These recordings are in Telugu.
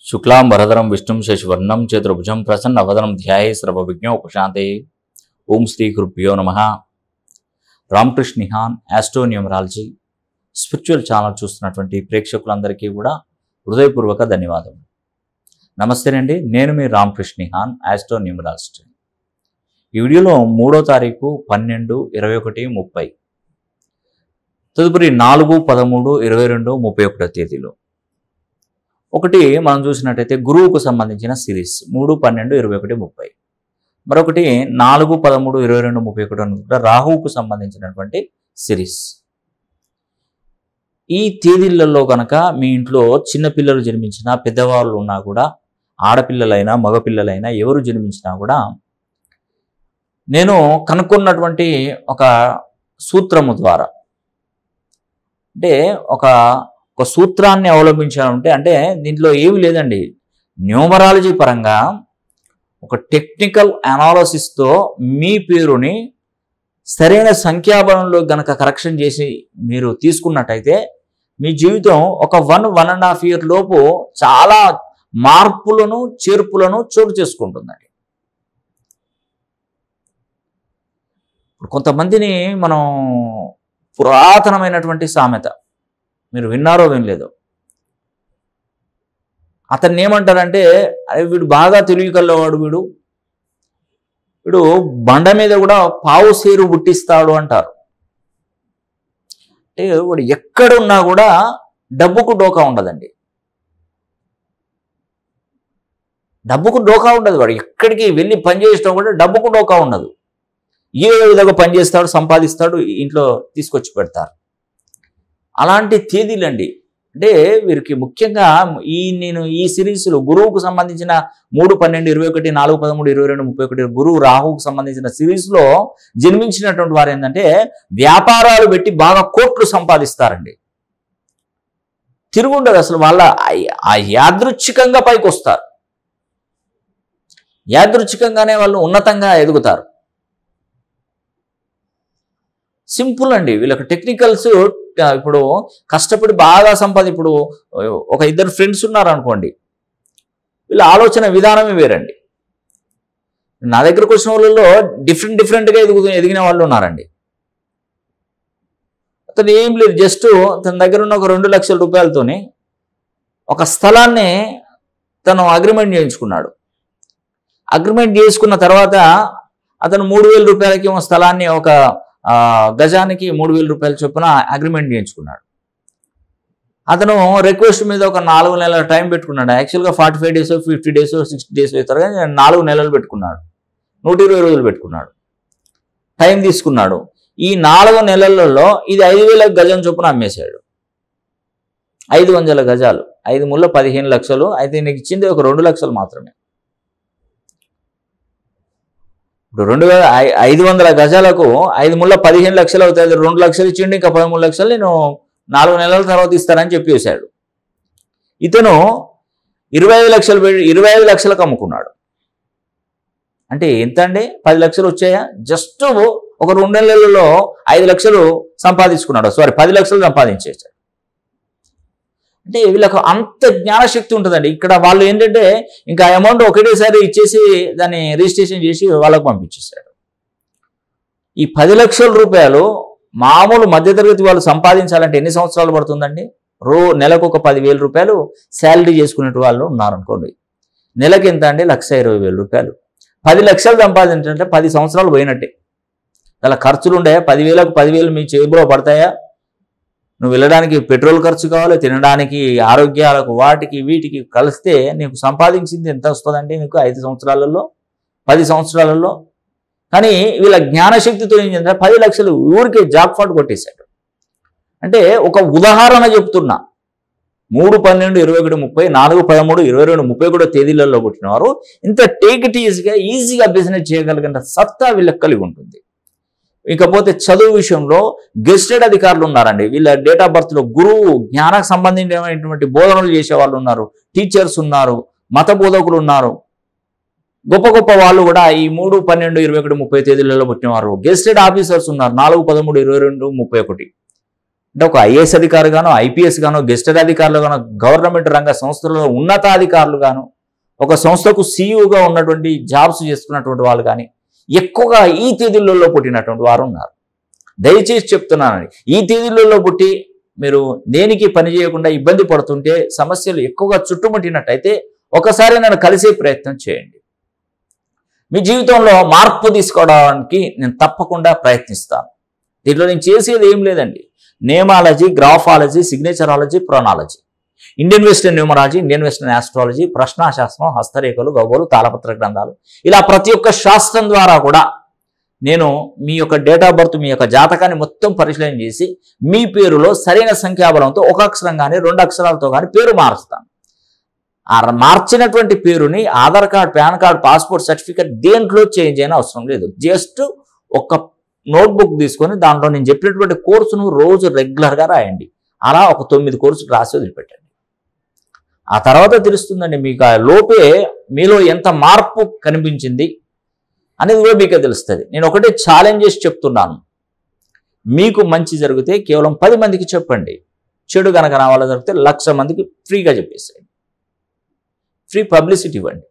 శుక్లాం వరదరం విష్ణుం శశివర్ణం చతుర్భుజం ప్రసన్నవదనం ధ్యాయే సర్వవిజ్ఞోపశాంతే ఓం శ్రీ గురుభ్యో నమ Ramakrishna Nihan astro numerology spiritual channel చూస్తున్నటువంటి ప్రేక్షకులందరికీ కూడా హృదయపూర్వక ధన్యవాదములు నమస్తేనండి నేను మీ రామకృష్ణ నిహాన్ ఆస్ట్రో న్యూమరాలజిస్ట్ ఈ వీడియోలో మూడో తారీఖు పన్నెండు ఇరవై ఒకటి ముప్పై తదుపరి నాలుగు పదమూడు ఇరవై రెండు ముప్పై ఒకటో తేదీలో ఒకటి మనం చూసినట్టయితే గురువుకు సంబంధించిన సిరీస్ మూడు పన్నెండు ఇరవై ఒకటి ముప్పై మరొకటి నాలుగు పదమూడు ఇరవై రెండు ముప్పై ఒకటి అనేది కూడా రాహువుకు సంబంధించినటువంటి సిరీస్ ఈ తేదీలలో కనుక మీ ఇంట్లో చిన్న పిల్లలు జన్మించినా పెద్దవాళ్ళు ఉన్నా కూడా ఆడపిల్లలైనా మగపిల్లలైనా ఎవరు జన్మించినా కూడా నేను కనుక్కున్నటువంటి ఒక సూత్రము ద్వారా అంటే ఒక ఒక సూత్రాన్ని అవలంబించాలంటే అంటే దీంట్లో ఏమి లేదండి న్యూమరాలజీ పరంగా ఒక టెక్నికల్ అనాలసిస్తో మీ పేరుని సరైన సంఖ్యాబలంలో గనక కరెక్షన్ చేసి మీరు తీసుకున్నట్టయితే మీ జీవితం ఒక one one and half year లోపు చాలా మార్పులను చేర్పులను చోటు చేసుకుంటుందండి ఇప్పుడు కొంతమందిని మనం పురాతనమైనటువంటి సామెత మీరు విన్నారో వినలేదో అతన్ని ఏమంటారంటే అరే వీడు బాగా తెలివి కల్లవాడు వీడు వీడు బండ మీద కూడా పావు సేరు పుట్టిస్తాడు అంటారు అంటే వాడు ఎక్కడున్నా కూడా డబ్బుకు డోకా ఉండదండి డబ్బుకు డోకా ఉండదు వాడు ఎక్కడికి వెళ్ళి పని చేసినా కూడా డబ్బుకు డోకా ఉండదు ఏ విధంగా పని చేస్తాడు సంపాదిస్తాడు ఇంట్లో తీసుకొచ్చి పెడతారు అలాంటి తేదీలండి అంటే వీరికి ముఖ్యంగా ఈ నేను ఈ సిరీస్లో గురువుకు సంబంధించిన మూడు పన్నెండు ఇరవై ఒకటి నాలుగు పదమూడు ఇరవై రెండు ముప్పై ఒకటి గురువు రాహువుకు సంబంధించిన సిరీస్లో జన్మించినటువంటి వారు ఏంటంటే వ్యాపారాలు పెట్టి బాగా కోట్లు సంపాదిస్తారండి తిరుగుండదు అసలు వాళ్ళ ఆ యాదృచ్ఛికంగా పైకి వస్తారు యాదృచ్ఛికంగానే వాళ్ళు ఉన్నతంగా ఎదుగుతారు సింపుల్ అండి వీళ్ళకి టెక్నికల్స్ ఇప్పుడు కష్టపడి బాగా సంపాది ఇప్పుడు ఒక ఇద్దరు ఫ్రెండ్స్ ఉన్నారు అనుకోండి వీళ్ళ ఆలోచన విధానమే వేరండి నా దగ్గరకు వచ్చిన వాళ్ళలో డిఫరెంట్ డిఫరెంట్గా ఎదుగు ఎదిగిన వాళ్ళు ఉన్నారండి అతను ఏం లేదు జస్ట్ తన దగ్గర ఉన్న ఒక రెండు లక్షల రూపాయలతోని ఒక స్థలాన్ని తను అగ్రిమెంట్ చేయించుకున్నాడు అగ్రిమెంట్ చేసుకున్న తర్వాత అతను మూడు వేల రూపాయలకి ఒక స్థలాన్ని ఒక గజానికి మూడు వేల రూపాయల చొప్పున అగ్రిమెంట్ చేయించుకున్నాడు అతను రిక్వెస్ట్ మీద ఒక నాలుగు నెలల టైం పెట్టుకున్నాడు యాక్చువల్గా forty five days fifty days sixty days అవుతారు కానీ నాలుగు నెలలు పెట్టుకున్నాడు నూట ఇరవై రోజులు పెట్టుకున్నాడు టైం తీసుకున్నాడు ఈ నాలుగు నెలలలో ఇది ఐదు వేల గజం చొప్పున అమ్మేశాడు ఐదు వందల గజాలు ఐదు ముళ్ళ పదిహేను లక్షలు అయితే నీకు ఇచ్చింది ఒక రెండు లక్షలు మాత్రమే ఇప్పుడు రెండు వేల ఐదు వందల గజాలకు ఐదు ముళ్ళ పదిహేను లక్షలు అవుతాయి రెండు లక్షలు ఇచ్చిండి ఇంకా పదమూడు లక్షలు నేను నాలుగు నెలల తర్వాత ఇస్తానని చెప్పేశాడు ఇతను ఇరవై ఐదు లక్షలు ఇరవై ఐదు లక్షలకు అమ్ముకున్నాడు అంటే ఎంత అండి పది లక్షలు వచ్చాయా జస్ట్ ఒక రెండు నెలలలో ఐదు లక్షలు సంపాదించుకున్నాడు సారీ పది లక్షలు సంపాదించేశాడు అంటే వీళ్ళకు అంత జ్ఞానశక్తి ఉంటుందండి ఇక్కడ వాళ్ళు ఏంటంటే ఇంకా అమౌంట్ ఒకటేసారి ఇచ్చేసి దాన్ని రిజిస్ట్రేషన్ చేసి వాళ్ళకు పంపించేశాడు ఈ పది లక్షల రూపాయలు మామూలు మధ్యతరగతి వాళ్ళు సంపాదించాలంటే ఎన్ని సంవత్సరాలు పడుతుందండి రో నెలకు ఒక పదివేల రూపాయలు శాలరీ చేసుకునే వాళ్ళు ఉన్నారనుకోండి నెలకి ఎంత అండి లక్ష ఇరవై వేల రూపాయలు పది లక్షలు సంపాదించాలంటే పది సంవత్సరాలు పోయినట్టే అలా ఖర్చులు ఉండే పదివేలకు పదివేలు మీ చేతిలో పడతాయా నువ్వు వెళ్ళడానికి పెట్రోల్ ఖర్చు కావాలి తినడానికి ఆరోగ్యాలకు వాటికి వీటికి కలిస్తే నీకు సంపాదించింది ఎంత వస్తుందంటే నీకు ఐదు సంవత్సరాలలో పది సంవత్సరాలలో కానీ వీళ్ళ జ్ఞానశక్తితో ఏం చేద్దాం పది లక్షలు ఊరికే జాబ్ ఫాట్ కొట్టేశాడు అంటే ఒక ఉదాహరణ చెప్తున్నా మూడు పన్నెండు ఇరవై ఒకటి ముప్పై నాలుగు పదమూడు ఇరవై రెండు ముప్పై కూడా తేదీలలో పుట్టినవారు ఇంత టేక్ ఇట్ ఈజీగా ఈజీగా బిజినెస్ చేయగలిగిన సత్తా వీళ్ళకి కలిగి ఉంటుంది ఇకపోతే చదువు విషయంలో గెస్టెడ్ అధికారులు ఉన్నారండి వీళ్ళ డేట్ ఆఫ్ బర్త్లో గురువు జ్ఞానకు సంబంధించినటువంటి బోధనలు చేసే వాళ్ళు ఉన్నారు టీచర్స్ ఉన్నారు మత బోధకులు ఉన్నారు గొప్ప గొప్ప వాళ్ళు కూడా ఈ మూడు పన్నెండు ఇరవై ఒకటి ముప్పై తేదీలలో పుట్టినవారు గెస్టెడ్ ఆఫీసర్స్ ఉన్నారు నాలుగు పదమూడు ఇరవై రెండు ముప్పై ఒకటి అంటే ఒక ఐఏఎస్ అధికారి గానో ఐపీఎస్ గానో గెస్టెడ్ అధికారులు గానో గవర్నమెంట్ రంగ సంస్థలలో ఉన్నతాధికారులు గాను ఒక సంస్థకు సీఈఓగా ఉన్నటువంటి జాబ్స్ చేసుకున్నటువంటి వాళ్ళు కానీ ఎక్కువగా ఈ తేదీలలో పుట్టినటువంటి వారు ఉన్నారు దయచేసి చెప్తున్నానండి ఈ తేదీలలో పుట్టి మీరు దేనికి పని చేయకుండా ఇబ్బంది పడుతుంటే సమస్యలు ఎక్కువగా చుట్టుముట్టినట్టయితే ఒకసారి నన్ను కలిసే ప్రయత్నం చేయండి మీ జీవితంలో మార్పు తీసుకోవడానికి నేను తప్పకుండా ప్రయత్నిస్తాను దీంట్లో నేను చేసేది ఏం లేదండి nameology graphology signatureology pronology Indian western numerology Indian western astrology ప్రశ్నాశాస్త్రం హస్తరేఖలు గౌబోలు తాళపత్ర గ్రంథాలు ఇలా ప్రతి ఒక్క శాస్త్రం ద్వారా కూడా నేను మీ యొక్క డేట్ ఆఫ్ బర్త్ మీ యొక్క జాతకాన్ని మొత్తం పరిశీలన చేసి మీ పేరులో సరైన సంఖ్యాబలంతో ఒక అక్షరం కానీ రెండు అక్షరాలతో కానీ పేరు మారుస్తాను ఆ మార్చినటువంటి పేరుని Aadhaar card PAN card passport certificate దేంట్లో చేంజ్ అయిన అవసరం లేదు జస్ట్ ఒక నోట్బుక్ తీసుకొని దాంట్లో నేను చెప్పినటువంటి కోర్సును రోజు రెగ్యులర్గా రాయండి అలా ఒక తొమ్మిది కోర్సులు రాసి వదిలిపెట్టండి ఆ తర్వాత తెలుస్తుందండి మీకు ఆ లోపే మీలో ఎంత మార్పు కనిపించింది అనేది కూడా మీకే తెలుస్తుంది నేను ఒకటే ఛాలెంజ్ చేసి చెప్తున్నాను మీకు మంచి జరిగితే కేవలం పది మందికి చెప్పండి చెడు కనుక నా వల్ల జరిగితే లక్ష మందికి ఫ్రీగా చెప్పేసేయండి ఫ్రీ పబ్లిసిటీ ఇవ్వండి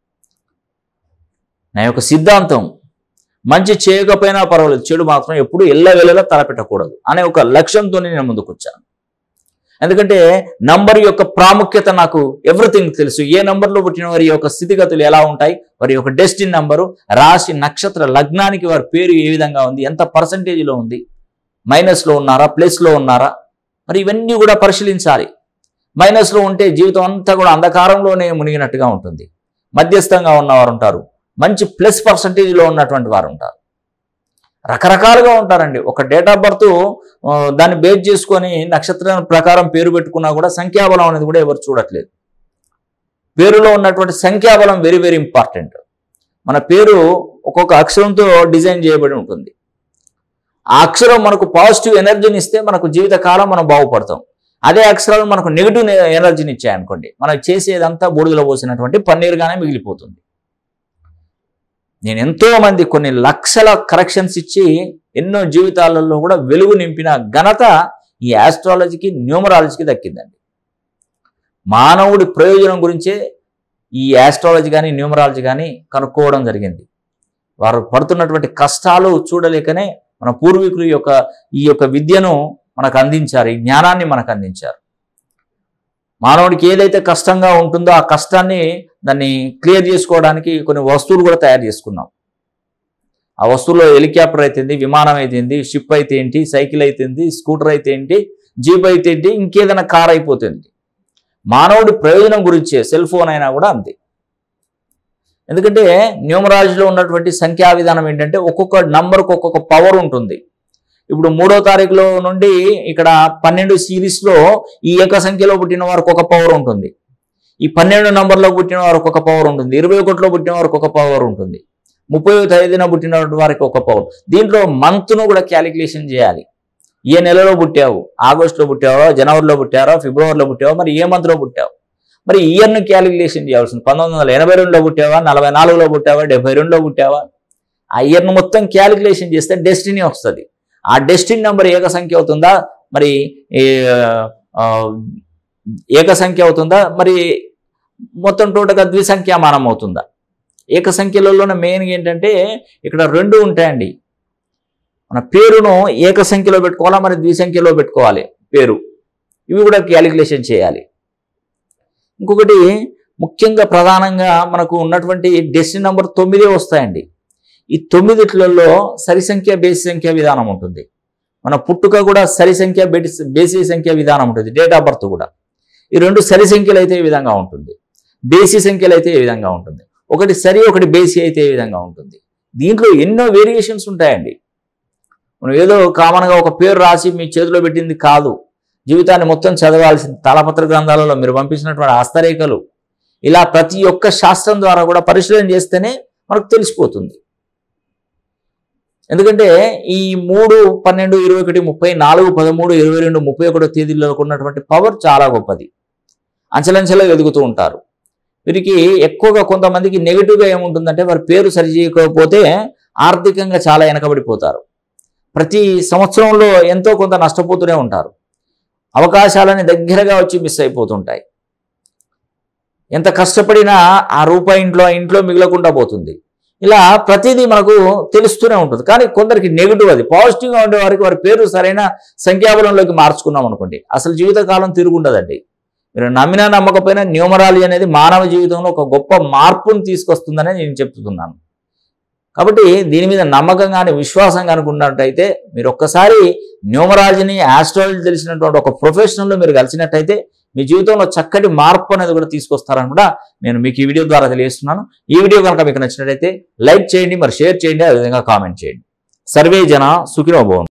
నా యొక్క సిద్ధాంతం మంచి చేయకపోయినా పర్వాలేదు చెడు మాత్రం ఎప్పుడు ఎల్లవెల్లలా తలపెట్టకూడదు అనే ఒక లక్ష్యంతో నేను ముందుకు వచ్చాను ఎందుకంటే నంబర్ యొక్క ప్రాముఖ్యత నాకు ఎవ్రీథింగ్ తెలుసు ఏ నంబర్లో పుట్టిన వారి యొక్క స్థితిగతులు ఎలా ఉంటాయి వారి యొక్క డెస్టిన్ నంబరు రాశి నక్షత్ర లగ్నానికి వారి పేరు ఏ విధంగా ఉంది ఎంత పర్సంటేజ్లో ఉంది మైనస్లో ఉన్నారా ప్లస్లో ఉన్నారా మరి ఇవన్నీ కూడా పరిశీలించాలి మైనస్లో ఉంటే జీవితం అంతా కూడా అంధకారంలోనే మునిగినట్టుగా ఉంటుంది మధ్యస్థంగా ఉన్నవారు ఉంటారు మంచి ప్లస్ పర్సంటేజ్లో ఉన్నటువంటి వారు ఉంటారు రకరకాలుగా ఉంటారండి ఒక డేట్ ఆఫ్ బర్త్ దాన్ని బేస్ చేసుకొని నక్షత్రం ప్రకారం పేరు పెట్టుకున్నా కూడా సంఖ్యాబలం అనేది కూడా ఎవరు చూడట్లేదు పేరులో ఉన్నటువంటి సంఖ్యాబలం వెరీ వెరీ ఇంపార్టెంట్ మన పేరు ఒక్కొక్క అక్షరంతో డిజైన్ చేయబడి ఉంటుంది ఆ అక్షరం మనకు పాజిటివ్ ఎనర్జీని ఇస్తే మనకు జీవితకాలం మనం బాగుపడతాం అదే అక్షరాలు మనకు నెగిటివ్ ఎనర్జీని ఇచ్చాయనుకోండి మనం చేసేదంతా బూడిదలో పోసినటువంటి పన్నీరుగానే మిగిలిపోతుంది నేను ఎంతో మంది కొన్ని లక్షల కరెక్షన్స్ ఇచ్చి ఎన్నో జీవితాలలో కూడా వెలుగు నింపిన ఘనత ఈ ఆస్ట్రాలజీకి న్యూమరాలజీకి దక్కిందండి మానవుడి ప్రయోజనం గురించే ఈ ఆస్ట్రాలజీ కానీ న్యూమరాలజీ కానీ కనుక్కోవడం జరిగింది వారు పడుతున్నటువంటి కష్టాలు చూడలేకనే మన పూర్వీకుల యొక్క ఈ యొక్క విద్యను మనకు అందించారు ఈ జ్ఞానాన్ని మనకు అందించారు మానవుడికి ఏదైతే కష్టంగా ఉంటుందో ఆ కష్టాన్ని దాన్ని క్లియర్ చేసుకోవడానికి కొన్ని వస్తువులు కూడా తయారు చేసుకున్నాం ఆ వస్తువులో హెలికాప్టర్ అయితేంది విమానం అయితేంది షిప్ అయితే ఏంటి సైకిల్ అయితేంది స్కూటర్ అయితే ఏంటి జీప్ అయితే ఏంటి ఇంకేదైనా కార్ అయిపోతుంది మానవుడి ప్రయోజనం గురించే సెల్ ఫోన్ అయినా కూడా అంతే ఎందుకంటే న్యూమరాలజీలో ఉన్నటువంటి సంఖ్యా విధానం ఏంటంటే ఒక్కొక్క నంబర్కి ఒక్కొక్క పవర్ ఉంటుంది ఇప్పుడు మూడో తారీఖులో నుండి ఇక్కడ పన్నెండు సిరీస్లో ఈ ఏక సంఖ్యలో పుట్టిన వారికి ఒక పవర్ ఉంటుంది ఈ పన్నెండు నంబర్లో పుట్టిన వారికి ఒక పవర్ ఉంటుంది ఇరవై ఒకటిలో పుట్టిన వారికి ఒక పవర్ ఉంటుంది ముప్పై తేదీన పుట్టిన వారికి ఒక పవర్ దీంట్లో మంత్ను కూడా క్యాలిక్యులేషన్ చేయాలి ఏ నెలలో పుట్టావు ఆగస్టులో పుట్టావో జనవరిలో పుట్టారో ఫిబ్రవరిలో పుట్టావో మరి ఏ మంత్లో పుట్టావు మరి ఇయర్ను క్యాలిక్యులేషన్ చేయాల్సింది పంతొమ్మిది వందల ఎనభై రెండులో పుట్టావా నలభై నాలుగులో పుట్టావా డెబ్బై రెండులో పుట్టావా ఆ ఇయర్ను మొత్తం క్యాలిక్యులేషన్ చేస్తే డెస్టినీ వస్తుంది ఆ డెస్టిన్ నెంబర్ ఏక సంఖ్య అవుతుందా మరి ఏ, ఆ, ఏక సంఖ్య అవుతుందా మరి మొత్తం టోటల్గా ద్విసంఖ్యామానం అవుతుందా ఏక సంఖ్యలలోనే మెయిన్ ఏంటంటే ఇక్కడ రెండు ఉంటాయండి మన పేరును ఏక సంఖ్యలో పెట్టుకోవాలా మరి ద్విసంఖ్యలో పెట్టుకోవాలి పేరు ఇవి కూడా క్యాలిక్యులేషన్ చేయాలి ఇంకొకటి ముఖ్యంగా ప్రధానంగా మనకు ఉన్నటువంటి డెస్టిన్ నెంబర్ తొమ్మిదే వస్తాయండి ఈ తొమ్మిదిట్లలో సరి సంఖ్య బేసి సంఖ్య విధానం ఉంటుంది మన పుట్టుక కూడా సరి సంఖ్య బేసి బేసి సంఖ్య విధానం ఉంటుంది డేట్ ఆఫ్ బర్త్ కూడా ఈ రెండు సరి సంఖ్యలు అయితే ఈ విధంగా ఉంటుంది బేసి సంఖ్యలు అయితే ఈ విధంగా ఉంటుంది ఒకటి సరి ఒకటి బేసి అయితే ఈ విధంగా ఉంటుంది దీంట్లో ఎన్నో వేరియేషన్స్ ఉంటాయండి మనం ఏదో కామన్గా ఒక పేరు రాసి మీ చేతిలో పెట్టింది కాదు జీవితాన్ని మొత్తం చదవాల్సింది తాళపత్ర గ్రంథాలలో మీరు పంపించినటువంటి హస్తరేఖలు ఇలా ప్రతి ఒక్క శాస్త్రం ద్వారా కూడా పరిశీలన చేస్తేనే మనకు తెలిసిపోతుంది ఎందుకంటే ఈ మూడు పన్నెండు ఇరవై ఒకటి ముప్పై నాలుగు పదమూడు ఇరవై రెండు ముప్పై ఒకటో తేదీల్లో ఉన్నటువంటి పవర్ చాలా గొప్పది అంచెలంచెలో ఎదుగుతూ ఉంటారు వీరికి ఎక్కువగా కొంతమందికి నెగిటివ్గా ఏముంటుందంటే వారి పేరు సరి చేయకపోతే ఆర్థికంగా చాలా వెనకబడిపోతారు ప్రతి సంవత్సరంలో ఎంతో కొంత నష్టపోతూనే ఉంటారు అవకాశాలని దగ్గరగా వచ్చి మిస్ అయిపోతుంటాయి ఎంత కష్టపడినా ఆ రూపాయి ఇంట్లో ఆ ఇంట్లో మిగలకుండా పోతుంది ఇలా ప్రతిదీ మనకు తెలుస్తూనే ఉంటుంది కానీ కొందరికి నెగిటివ్ అది పాజిటివ్గా ఉండే వారికి వారి పేరు సరైన సంఖ్యాబలంలోకి మార్చుకున్నాం అనుకోండి అసలు జీవితకాలం తిరుగుండదండి మీరు నమ్మినా నమ్మకపోయినా న్యూమరాలజీ అనేది మానవ జీవితంలో ఒక గొప్ప మార్పును తీసుకొస్తుందని నేను చెప్తున్నాను కాబట్టి దీని మీద నమ్మకం కానీ విశ్వాసం కానీ ఉన్నట్టయితే మీరు ఒక్కసారి న్యూమరాలజీని ఆస్ట్రాలజీ తెలిసినటువంటి ఒక ప్రొఫెషనల్లో మీరు కలిసినట్టయితే మీ జీవితంలో చక్కటి మార్పు అనేది కూడా తీసుకొస్తారని కూడా నేను మీకు ఈ వీడియో ద్వారా తెలియజేస్తున్నాను ఈ వీడియో కనుక మీకు నచ్చినట్టయితే లైక్ చేయండి మరి షేర్ చేయండి అదేవిధంగా కామెంట్ చేయండి సర్వే జన సుఖినోభవం